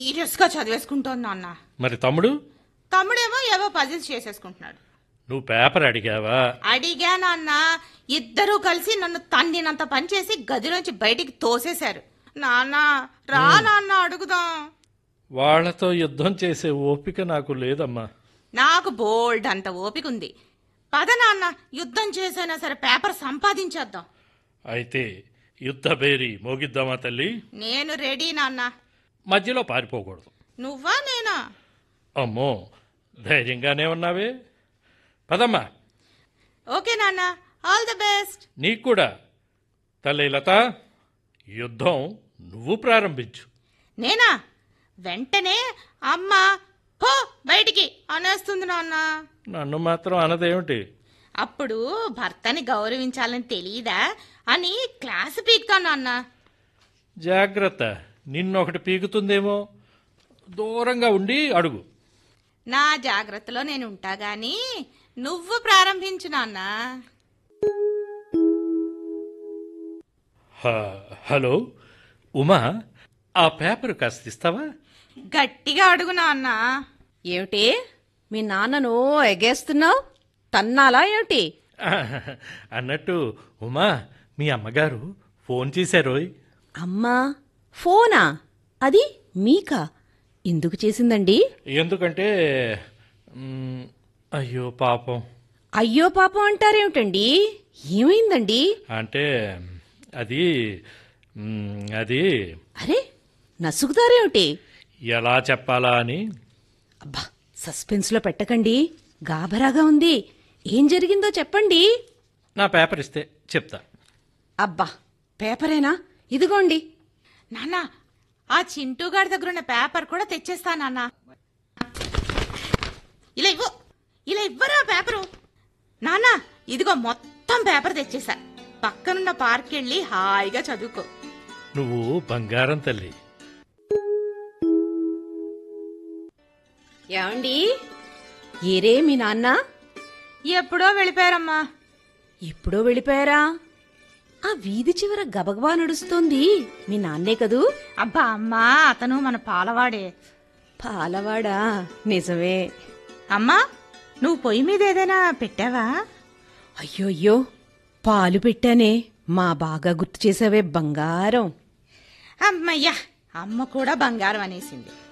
సీరియస్గా చదివేసుకుంటోంది నాన్న మరి తమ్ముడు తమ్ముడేమో ఏవో పజిల్స్ చేసేసుకుంటున్నాడు నువ్వు పేపర్ అడిగావా అడిగా నాన్న ఇద్దరూ కలిసి నన్ను తన్నినంత పని చేసి గదిలోంచి బయటికి తోసేశారు నాన్న రా నాన్న అడుగుదాం వాళ్ళతో యుద్ధం చేసే ఓపిక నాకు లేదమ్మా నాకు బోల్డ్ అంత ఓపిక ఉంది పద నాన్న యుద్ధం చేసైనా సరే పేపర్ సంపాదించేద్దాం అయితే యుద్ధ బేరి మోగిద్దామా తల్లి నేను రెడీ నాన్న మధ్యలో పారిపోకూడదు నువ్వా నేనా అమ్మో ధైర్యంగానే ఉన్నావే పదమ్మా ఓకే నాన్న ఆల్ ద బెస్ట్ నీకు కూడా తల్లి లత యుద్ధం నువ్వు ప్రారంభించు నేనా వెంటనే అమ్మ పో బయటికి అనేస్తుంది నాన్న నన్ను మాత్రం అనదేమిటి అప్పుడు భర్తని గౌరవించాలని తెలియదా అని క్లాస్ పీక్తాను నాన్న జాగ్రత్త నిన్నొకటి పీకుతుందేమో దూరంగా ఉండి అడుగు నా జాగ్రత్తలో నేను ఉంటా గాని నువ్వు ప్రారంభించు నాన్న హ- హలో ఉమా ఆ పేపర్ కాస్త ఇస్తావా గట్టిగా అడుగు నాన్న ఏమిటి మీ నాన్నను ఎగేస్తున్నావు తన్నాలా ఏమిటి అన్నట్టు ఉమా మీ అమ్మగారు ఫోన్ చేశారోయ్ అమ్మా ఫోనా అది మీకా ఎందుకు చేసిందండి ఎందుకంటే మ్, అయ్యో పాపం అయ్యో పాపం అంటారేమిటండి ఏమైందండి అంటే అది మ్, అది అరే నసుగుతారేమిటి ఎలా చెప్పాలా అని అబ్బా సస్పెన్స్లో పెట్టకండి గాబరాగా ఉంది ఏం జరిగిందో చెప్పండి నా పేపర్ ఇస్తే చెప్తా అబ్బా పేపరేనా ఇదిగోండి నాన్న ఆ చింటూ గారి దగ్గర ఉన్న పేపర్ కూడా తెచ్చేస్తా నాన్న ఇలా ఇవ్వు ఇలా ఇవ్వరా పేపరు నాన్న ఇదిగో మొత్తం పేపర్ తెచ్చేసా పక్కనున్న పార్క్ వెళ్ళి హాయిగా చదువుకో నువ్వు బంగారం తల్లి ఏమండి ఏరే మీ నాన్న ఎప్పుడో వెళ్ళిపోయారమ్మా ఎప్పుడో వెళ్ళిపోయారా ఆ వీధి చివర గబగబా నడుస్తోంది మీ నాన్నే కదూ అబ్బా అమ్మా అతను మన పాలవాడే పాలవాడా నిజమే అమ్మా నువ్వు పొయ్యి మీద ఏదైనా పెట్టావా అయ్యో అయ్యో పాలు పెట్టానే మా బాగా గుర్తు చేసావే బంగారం అమ్మయ్యా అమ్మ కూడా బంగారం అనేసింది